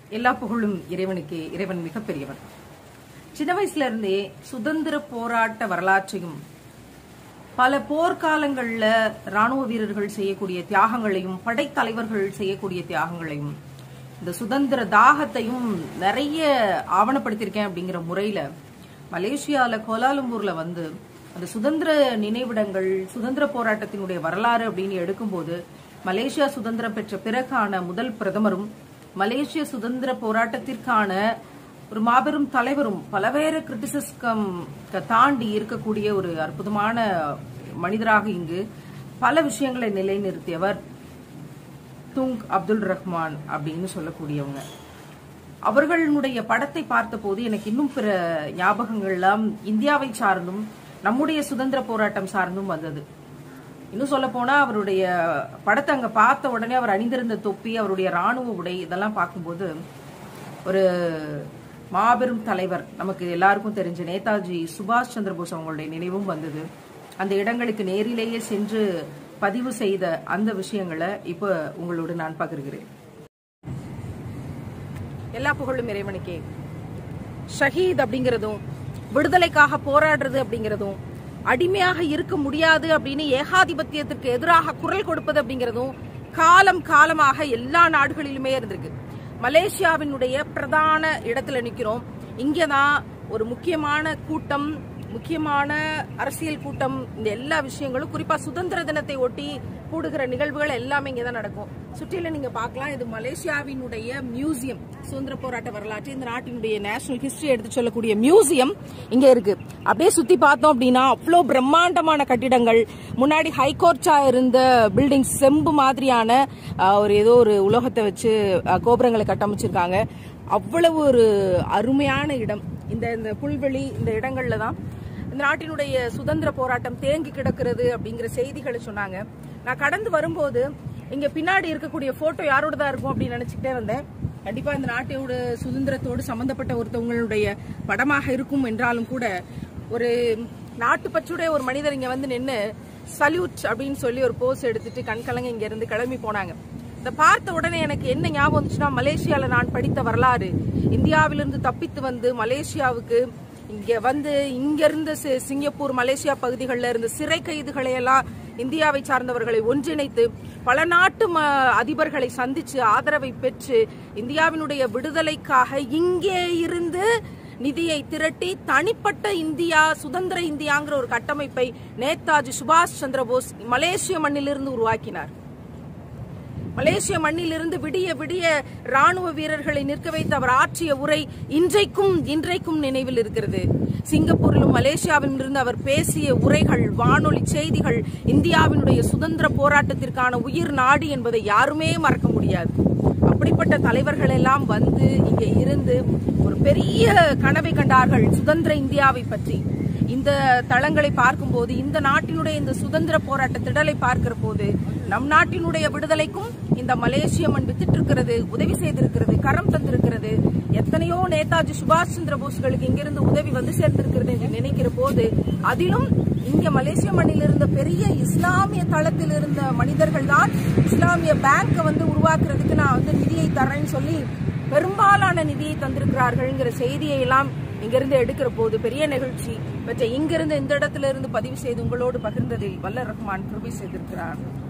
எல்லா புகழும் இறைவனுக்கே இறைவன் மிகப்பெரியவன் சின்ன வயசுல இருந்தே சுதந்திர போராட்ட வரலாற்றையும் பல போர்க்காலங்கள்ல ராணுவ வீரர்கள் செய்யக்கூடிய தியாகங்களையும் படைத்தலைவர்கள் செய்யக்கூடிய தியாகங்களையும் இந்த சுதந்திர தாகத்தையும் நிறைய ஆவணப்படுத்தியிருக்கேன் அப்படிங்கிற முறையில மலேசியால கோலாலம்பூர்ல வந்து அந்த சுதந்திர நினைவிடங்கள் சுதந்திர போராட்டத்தினுடைய வரலாறு அப்படின்னு எடுக்கும்போது மலேசியா சுதந்திரம் பெற்ற பிறகான முதல் பிரதமரும் மலேசிய சுதந்திர போராட்டத்திற்கான ஒரு மாபெரும் தலைவரும் பலவேறு கிரிட்டிசிஸ்கம் தாண்டி இருக்கக்கூடிய ஒரு அற்புதமான மனிதராக இங்கு பல விஷயங்களை நிலைநிறுத்தியவர் துங் அப்துல் ரஹ்மான் அப்படின்னு சொல்லக்கூடியவங்க அவர்களுடைய படத்தை பார்த்தபோது எனக்கு இன்னும் பிற ஞாபகங்கள்லாம் இந்தியாவை சார்ந்தும் நம்முடைய சுதந்திர போராட்டம் சார்ந்தும் வந்தது இன்னும் சொல்ல போனா அவருடைய படத்தை அங்க பார்த்த உடனே அவர் அணிந்திருந்த தொப்பி அவருடைய ராணுவ உடை இதெல்லாம் பார்க்கும்போது ஒரு மாபெரும் தலைவர் நமக்கு எல்லாருக்கும் தெரிஞ்ச நேதாஜி சுபாஷ் சந்திர போஸ் அவங்களுடைய நினைவும் வந்தது அந்த இடங்களுக்கு நேரிலேயே சென்று பதிவு செய்த அந்த விஷயங்களை இப்போ உங்களோடு நான் பகிர்கிறேன் எல்லா புகழும் இறைவனுக்கே ஷஹீத் அப்படிங்கிறதும் விடுதலைக்காக போராடுறது அப்படிங்கிறதும் அடிமையாக இருக்க முடியாது அப்படின்னு ஏகாதிபத்தியத்திற்கு எதிராக குரல் கொடுப்பது அப்படிங்கிறதும் காலம் காலமாக எல்லா நாடுகளிலுமே இருந்திருக்கு மலேசியாவினுடைய பிரதான இடத்துல நிக்கிறோம் இங்கதான் ஒரு முக்கியமான கூட்டம் முக்கியமான அரசியல் கூட்டம் இந்த எல்லா விஷயங்களும் குறிப்பா சுதந்திர தினத்தை ஒட்டி கூடுகிற நிகழ்வுகள் எல்லாமே இங்கதான் நடக்கும் சுற்றில நீங்க பார்க்கலாம் இது மலேசியாவினுடைய மியூசியம் சுதந்திர போராட்ட வரலாற்று இந்த நாட்டினுடைய நேஷனல் ஹிஸ்டரி எடுத்து சொல்லக்கூடிய மியூசியம் இங்க இருக்கு அப்படியே சுத்தி பார்த்தோம் அப்படின்னா அவ்வளோ பிரம்மாண்டமான கட்டிடங்கள் முன்னாடி ஹைகோர்ட்டா இருந்த பில்டிங் செம்பு மாதிரியான அஹ், ஒரு ஏதோ ஒரு உலோகத்தை வச்சு அஹ், கோபுரங்களை கட்டமைச்சிருக்காங்க அவ்வளவு ஒரு அருமையான இடம் இந்த இந்த புல்வெளி இந்த இடங்கள்ல தான் இந்த நாட்டினுடைய சுதந்திர போராட்டம் தேங்கி கிடக்கிறது அப்படிங்கிற செய்திகளை சொன்னாங்க நான் கடந்து வரும்போது இங்க பின்னாடி இருக்கக்கூடிய போட்டோ யாரோட தான் இருக்கும் அப்படின்னு நினைச்சுக்கிட்டே வந்தேன் கண்டிப்பா இந்த நாட்டோட சுதந்திரத்தோடு சம்பந்தப்பட்ட ஒருத்தவங்களுடைய படமாக இருக்கும் என்றாலும் கூட ஒரு நாட்டுப்பற்றுடைய ஒரு மனிதர் இங்க வந்து நின்னு சல்யூட் அப்படின்னு சொல்லி ஒரு போஸ் எடுத்துட்டு கண்கலங்க இங்க இருந்து கிளம்பி போனாங்க இதை பார்த்த உடனே எனக்கு என்ன ஞாபகம் வந்துச்சுன்னா மலேசியால நான் படித்த வரலாறு இந்தியாவிலிருந்து தப்பித்து வந்து மலேசியாவுக்கு இங்க வந்து இங்க இருந்த சி- சிங்கப்பூர் மலேசியா பகுதிகளில் இருந்த சிறை கைதுகளை எல்லாம் இந்தியாவை சார்ந்தவர்களை ஒன்றிணைத்து பல நாட்டு ம- அதிபர்களை சந்திச்சு ஆதரவை பெற்று இந்தியாவினுடைய விடுதலைக்காக இங்கே இருந்து நிதியை திரட்டி தனிப்பட்ட இந்தியா சுதந்திர இந்தியாங்கிற ஒரு கட்டமைப்பை நேதாஜி சுபாஷ் சந்திர போஸ் மலேசிய மண்ணிலிருந்து உருவாக்கினார் மலேசிய மண்ணிலிருந்து விடிய விடிய ராணுவ வீரர்களை நிற்க வைத்து அவர் ஆற்றிய உரை இன்றைக்கும் இன்றைக்கும் நினைவில் இருக்கிறது சிங்கப்பூரிலும் மலேசியாவிலும் இருந்து அவர் பேசிய உரைகள் வானொலி செய்திகள் இந்தியாவினுடைய சுதந்திர போராட்டத்திற்கான உயிர் நாடி என்பதை யாருமே மறக்க முடியாது அப்படிப்பட்ட தலைவர்கள் எல்லாம் வந்து இங்கே இருந்து ஒரு பெரிய கனவை கண்டார்கள் சுதந்திர இந்தியாவை பற்றி இந்த தளங்களை பார்க்கும்போது இந்த நாட்டினுடைய இந்த சுதந்திர போராட்ட திடலை பார்க்கிற போது நம் நாட்டினுடைய விடுதலைக்கும் இந்த மலேசிய மண் வித்திட்டிருக்கிறது உதவி செய்திருக்கிறது கரம் தந்திருக்கிறது எத்தனையோ நேதாஜி சுபாஷ் சந்திர போஸ்களுக்கு இங்கிருந்து உதவி வந்து சேர்ந்திருக்கிறது என்று நினைக்கிற போது அதிலும் இங்க மலேசிய மண்ணில் இருந்த பெரிய இஸ்லாமிய தளத்தில் இருந்த மனிதர்கள் தான் இஸ்லாமிய பேங்கை வந்து உருவாக்குறதுக்கு நான் வந்து நிதியை தரேன்னு சொல்லி பெரும்பாலான நிதியை தந்திருக்கிறார்கள்ங்கிற செய்தியை எல்லாம் இங்கிருந்து எடுக்கிற போது பெரிய நிகழ்ச்சி பற்ற இங்கிருந்து இந்த இடத்துல இருந்து பதிவு செய்து உங்களோடு பகிர்ந்ததில் வல்ல ரஹ்மான் கிருபை செய்திருக்கிறார்